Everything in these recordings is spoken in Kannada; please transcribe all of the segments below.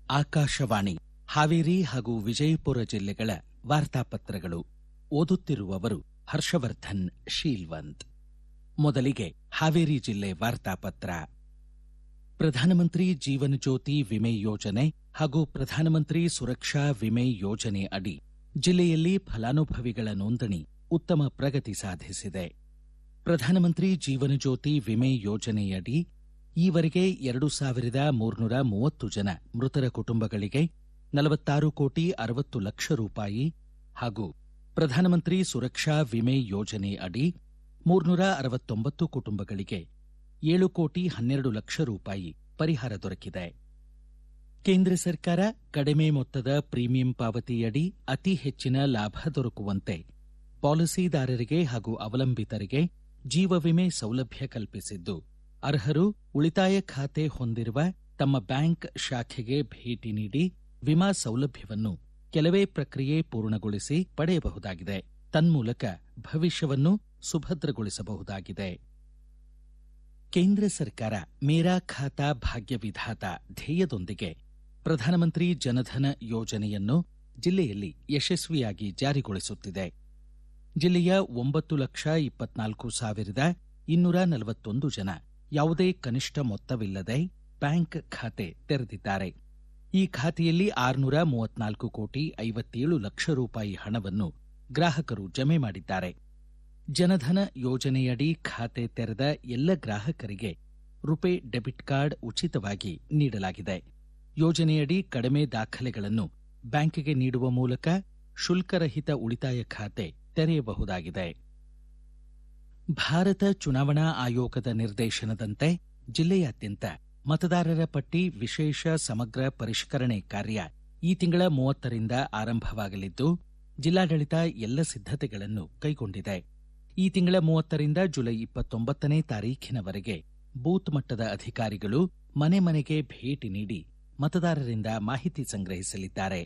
ಆಕಾಶವಾಣಿ ಹಾವೇರಿ ಹಾಗೂ ವಿಜಯಪುರ ಜಿಲ್ಲೆಗಳ ವಾರ್ತಾಪತ್ರಗಳು ಓದುತ್ತಿರುವವರು ಹರ್ಷವರ್ಧನ್ ಶೀಲ್ವಂತ್ ಮೊದಲಿಗೆ ಹಾವೇರಿ ಜಿಲ್ಲೆ ವಾರ್ತಾಪತ್ರ ಪ್ರಧಾನಮಂತ್ರಿ ಜೀವನ ಜ್ಯೋತಿ ವಿಮೆ ಯೋಜನೆ ಹಾಗೂ ಪ್ರಧಾನಮಂತ್ರಿ ಸುರಕ್ಷಾ ವಿಮೆ ಯೋಜನೆ ಅಡಿ ಜಿಲ್ಲೆಯಲ್ಲಿ ಫಲಾನುಭವಿಗಳ ನೋಂದಣಿ ಉತ್ತಮ ಪ್ರಗತಿ ಸಾಧಿಸಿದೆ ಪ್ರಧಾನಮಂತ್ರಿ ಜೀವನ ಜ್ಯೋತಿ ವಿಮೆ ಯೋಜನೆಯಡಿ ಈವರೆಗೆ ಎರಡು ಸಾವಿರದ ಮೂರ್ನೂರ ಮೂವತ್ತು ಜನ ಮೃತರ ಕುಟುಂಬಗಳಿಗೆ ನಲವತ್ತಾರು ಕೋಟಿ ಅರವತ್ತು ಲಕ್ಷ ರೂಪಾಯಿ ಹಾಗೂ ಪ್ರಧಾನಮಂತ್ರಿ ಸುರಕ್ಷಾ ವಿಮೆ ಯೋಜನೆ ಅಡಿ ಮೂರ್ನೂರ ಅರವತ್ತೊಂಬತ್ತು ಕುಟುಂಬಗಳಿಗೆ ಏಳು ಕೋಟಿ ಹನ್ನೆರಡು ಲಕ್ಷ ರೂಪಾಯಿ ಪರಿಹಾರ ದೊರಕಿದೆ ಕೇಂದ್ರ ಸರ್ಕಾರ ಕಡಿಮೆ ಮೊತ್ತದ ಪ್ರೀಮಿಯಂ ಪಾವತಿಯಡಿ ಅತಿ ಹೆಚ್ಚಿನ ಲಾಭ ದೊರಕುವಂತೆ ಪಾಲಿಸಿದಾರರಿಗೆ ಹಾಗೂ ಅವಲಂಬಿತರಿಗೆ ಜೀವ ವಿಮೆ ಸೌಲಭ್ಯ ಕಲ್ಪಿಸಿದ್ದು ಅರ್ಹರು ಉಳಿತಾಯ ಖಾತೆ ಹೊಂದಿರುವ ತಮ್ಮ ಬ್ಯಾಂಕ್ ಶಾಖೆಗೆ ಭೇಟಿ ನೀಡಿ ವಿಮಾ ಸೌಲಭ್ಯವನ್ನು ಕೆಲವೇ ಪ್ರಕ್ರಿಯೆ ಪೂರ್ಣಗೊಳಿಸಿ ಪಡೆಯಬಹುದಾಗಿದೆ ತನ್ಮೂಲಕ ಭವಿಷ್ಯವನ್ನು ಸುಭದ್ರಗೊಳಿಸಬಹುದಾಗಿದೆ ಕೇಂದ್ರ ಸರ್ಕಾರ ಮೇರಾ ಖಾತಾ ಭಾಗ್ಯ ವಿಧಾತ ಧ್ಯೇಯದೊಂದಿಗೆ ಪ್ರಧಾನಮಂತ್ರಿ ಜನಧನ ಯೋಜನೆಯನ್ನು ಜಿಲ್ಲೆಯಲ್ಲಿ ಯಶಸ್ವಿಯಾಗಿ ಜಾರಿಗೊಳಿಸುತ್ತಿದೆ ಜಿಲ್ಲೆಯ ಒಂಬತ್ತು ಲಕ್ಷ ಇಪ್ಪತ್ನಾಲ್ಕು ಸಾವಿರದ ಇನ್ನೂರ ನಲವತ್ತೊಂದು ಜನ ಯಾವುದೇ ಕನಿಷ್ಠ ಮೊತ್ತವಿಲ್ಲದೆ ಬ್ಯಾಂಕ್ ಖಾತೆ ತೆರೆದಿದ್ದಾರೆ ಈ ಖಾತೆಯಲ್ಲಿ ಆರುನೂರ ಮೂವತ್ನಾಲ್ಕು ಕೋಟಿ ಐವತ್ತೇಳು ಲಕ್ಷ ರೂಪಾಯಿ ಹಣವನ್ನು ಗ್ರಾಹಕರು ಜಮೆ ಮಾಡಿದ್ದಾರೆ ಜನಧನ ಯೋಜನೆಯಡಿ ಖಾತೆ ತೆರೆದ ಎಲ್ಲ ಗ್ರಾಹಕರಿಗೆ ರುಪೆ ಡೆಬಿಟ್ ಕಾರ್ಡ್ ಉಚಿತವಾಗಿ ನೀಡಲಾಗಿದೆ ಯೋಜನೆಯಡಿ ಕಡಿಮೆ ದಾಖಲೆಗಳನ್ನು ಬ್ಯಾಂಕಿಗೆ ನೀಡುವ ಮೂಲಕ ಶುಲ್ಕರಹಿತ ಉಳಿತಾಯ ಖಾತೆ ತೆರೆಯಬಹುದಾಗಿದೆ ಭಾರತ ಚುನಾವಣಾ ಆಯೋಗದ ನಿರ್ದೇಶನದಂತೆ ಜಿಲ್ಲೆಯಾದ್ಯಂತ ಮತದಾರರ ಪಟ್ಟಿ ವಿಶೇಷ ಸಮಗ್ರ ಪರಿಷ್ಕರಣೆ ಕಾರ್ಯ ಈ ತಿಂಗಳ ಮೂವತ್ತರಿಂದ ಆರಂಭವಾಗಲಿದ್ದು ಜಿಲ್ಲಾಡಳಿತ ಎಲ್ಲ ಸಿದ್ಧತೆಗಳನ್ನು ಕೈಗೊಂಡಿದೆ ಈ ತಿಂಗಳ ಮೂವತ್ತರಿಂದ ಜುಲೈ ಇಪ್ಪತ್ತೊಂಬತ್ತನೇ ತಾರೀಖಿನವರೆಗೆ ಬೂತ್ ಮಟ್ಟದ ಅಧಿಕಾರಿಗಳು ಮನೆ ಮನೆಗೆ ಭೇಟಿ ನೀಡಿ ಮತದಾರರಿಂದ ಮಾಹಿತಿ ಸಂಗ್ರಹಿಸಲಿದ್ದಾರೆ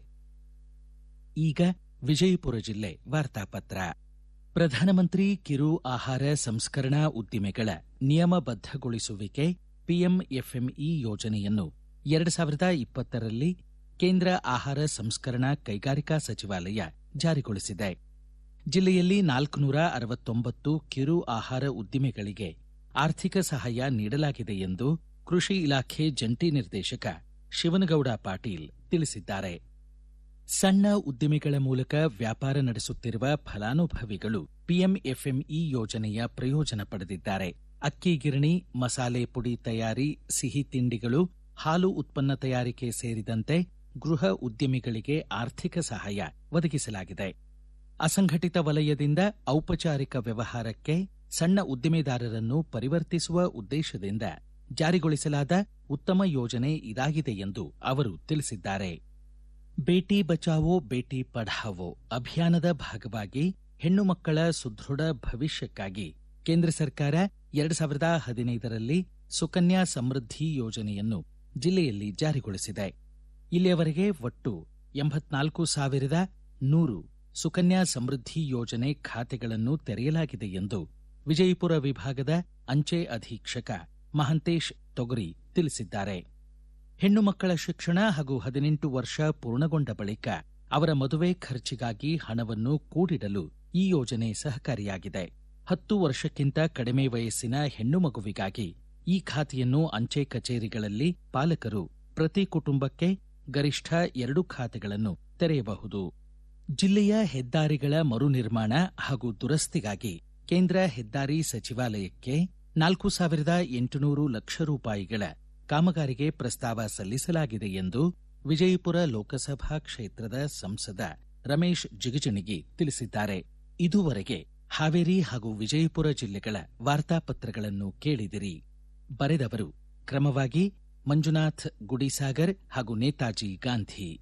ಈಗ ವಿಜಯಪುರ ಜಿಲ್ಲೆ ವಾರ್ತಾಪತ್ರ ಪ್ರಧಾನಮಂತ್ರಿ ಕಿರು ಆಹಾರ ಸಂಸ್ಕರಣಾ ಉದ್ದಿಮೆಗಳ ನಿಯಮಬದ್ಧಗೊಳಿಸುವಿಕೆ ಪಿಎಂಎಫ್ಎಂಇ ಯೋಜನೆಯನ್ನು ಎರಡು ಸಾವಿರದ ಇಪ್ಪತ್ತರಲ್ಲಿ ಕೇಂದ್ರ ಆಹಾರ ಸಂಸ್ಕರಣಾ ಕೈಗಾರಿಕಾ ಸಚಿವಾಲಯ ಜಾರಿಗೊಳಿಸಿದೆ ಜಿಲ್ಲೆಯಲ್ಲಿ ನಾಲ್ಕುನೂರ ಅರವತ್ತೊಂಬತ್ತು ಕಿರು ಆಹಾರ ಉದ್ದಿಮೆಗಳಿಗೆ ಆರ್ಥಿಕ ಸಹಾಯ ನೀಡಲಾಗಿದೆ ಎಂದು ಕೃಷಿ ಇಲಾಖೆ ಜಂಟಿ ನಿರ್ದೇಶಕ ಶಿವನಗೌಡ ಪಾಟೀಲ್ ತಿಳಿಸಿದ್ದಾರೆ ಸಣ್ಣ ಉದ್ದಿಮೆಗಳ ಮೂಲಕ ವ್ಯಾಪಾರ ನಡೆಸುತ್ತಿರುವ ಫಲಾನುಭವಿಗಳು ಪಿಎಂಎಫ್ಎಂಇ ಯೋಜನೆಯ ಪ್ರಯೋಜನ ಪಡೆದಿದ್ದಾರೆ ಅಕ್ಕಿ ಗಿರಣಿ ಮಸಾಲೆ ಪುಡಿ ತಯಾರಿ ಸಿಹಿ ತಿಂಡಿಗಳು ಹಾಲು ಉತ್ಪನ್ನ ತಯಾರಿಕೆ ಸೇರಿದಂತೆ ಗೃಹ ಉದ್ಯಮಿಗಳಿಗೆ ಆರ್ಥಿಕ ಸಹಾಯ ಒದಗಿಸಲಾಗಿದೆ ಅಸಂಘಟಿತ ವಲಯದಿಂದ ಔಪಚಾರಿಕ ವ್ಯವಹಾರಕ್ಕೆ ಸಣ್ಣ ಉದ್ದಿಮೆದಾರರನ್ನು ಪರಿವರ್ತಿಸುವ ಉದ್ದೇಶದಿಂದ ಜಾರಿಗೊಳಿಸಲಾದ ಉತ್ತಮ ಯೋಜನೆ ಇದಾಗಿದೆ ಎಂದು ಅವರು ತಿಳಿಸಿದ್ದಾರೆ ಬೇಟಿ ಬಚಾವೋ ಬೇಟಿ ಪಢಾವೋ ಅಭಿಯಾನದ ಭಾಗವಾಗಿ ಹೆಣ್ಣು ಮಕ್ಕಳ ಸುದೃಢ ಭವಿಷ್ಯಕ್ಕಾಗಿ ಕೇಂದ್ರ ಸರ್ಕಾರ ಎರಡು ಸಾವಿರದ ಹದಿನೈದರಲ್ಲಿ ಸುಕನ್ಯಾ ಸಮೃದ್ಧಿ ಯೋಜನೆಯನ್ನು ಜಿಲ್ಲೆಯಲ್ಲಿ ಜಾರಿಗೊಳಿಸಿದೆ ಇಲ್ಲಿಯವರೆಗೆ ಒಟ್ಟು ಎಂಬತ್ನಾಲ್ಕು ಸಾವಿರದ ನೂರು ಸುಕನ್ಯಾ ಸಮೃದ್ಧಿ ಯೋಜನೆ ಖಾತೆಗಳನ್ನು ತೆರೆಯಲಾಗಿದೆ ಎಂದು ವಿಜಯಪುರ ವಿಭಾಗದ ಅಂಚೆ ಅಧೀಕ್ಷಕ ಮಹಂತೇಶ್ ತೊಗರಿ ತಿಳಿಸಿದ್ದಾರೆ ಹೆಣ್ಣು ಮಕ್ಕಳ ಶಿಕ್ಷಣ ಹಾಗೂ ಹದಿನೆಂಟು ವರ್ಷ ಪೂರ್ಣಗೊಂಡ ಬಳಿಕ ಅವರ ಮದುವೆ ಖರ್ಚಿಗಾಗಿ ಹಣವನ್ನು ಕೂಡಿಡಲು ಈ ಯೋಜನೆ ಸಹಕಾರಿಯಾಗಿದೆ ಹತ್ತು ವರ್ಷಕ್ಕಿಂತ ಕಡಿಮೆ ವಯಸ್ಸಿನ ಹೆಣ್ಣು ಮಗುವಿಗಾಗಿ ಈ ಖಾತೆಯನ್ನು ಅಂಚೆ ಕಚೇರಿಗಳಲ್ಲಿ ಪಾಲಕರು ಪ್ರತಿ ಕುಟುಂಬಕ್ಕೆ ಗರಿಷ್ಠ ಎರಡು ಖಾತೆಗಳನ್ನು ತೆರೆಯಬಹುದು ಜಿಲ್ಲೆಯ ಹೆದ್ದಾರಿಗಳ ಮರು ನಿರ್ಮಾಣ ಹಾಗೂ ದುರಸ್ತಿಗಾಗಿ ಕೇಂದ್ರ ಹೆದ್ದಾರಿ ಸಚಿವಾಲಯಕ್ಕೆ ನಾಲ್ಕು ಸಾವಿರದ ಎಂಟುನೂರು ಲಕ್ಷ ರೂಪಾಯಿಗಳ ಕಾಮಗಾರಿಗೆ ಪ್ರಸ್ತಾವ ಸಲ್ಲಿಸಲಾಗಿದೆ ಎಂದು ವಿಜಯಪುರ ಲೋಕಸಭಾ ಕ್ಷೇತ್ರದ ಸಂಸದ ರಮೇಶ್ ಜಿಗಜಿಣಗಿ ತಿಳಿಸಿದ್ದಾರೆ ಇದುವರೆಗೆ ಹಾವೇರಿ ಹಾಗೂ ವಿಜಯಪುರ ಜಿಲ್ಲೆಗಳ ವಾರ್ತಾಪತ್ರಗಳನ್ನು ಕೇಳಿದಿರಿ ಬರೆದವರು ಕ್ರಮವಾಗಿ ಮಂಜುನಾಥ್ ಗುಡಿಸಾಗರ್ ಹಾಗೂ ನೇತಾಜಿ ಗಾಂಧಿ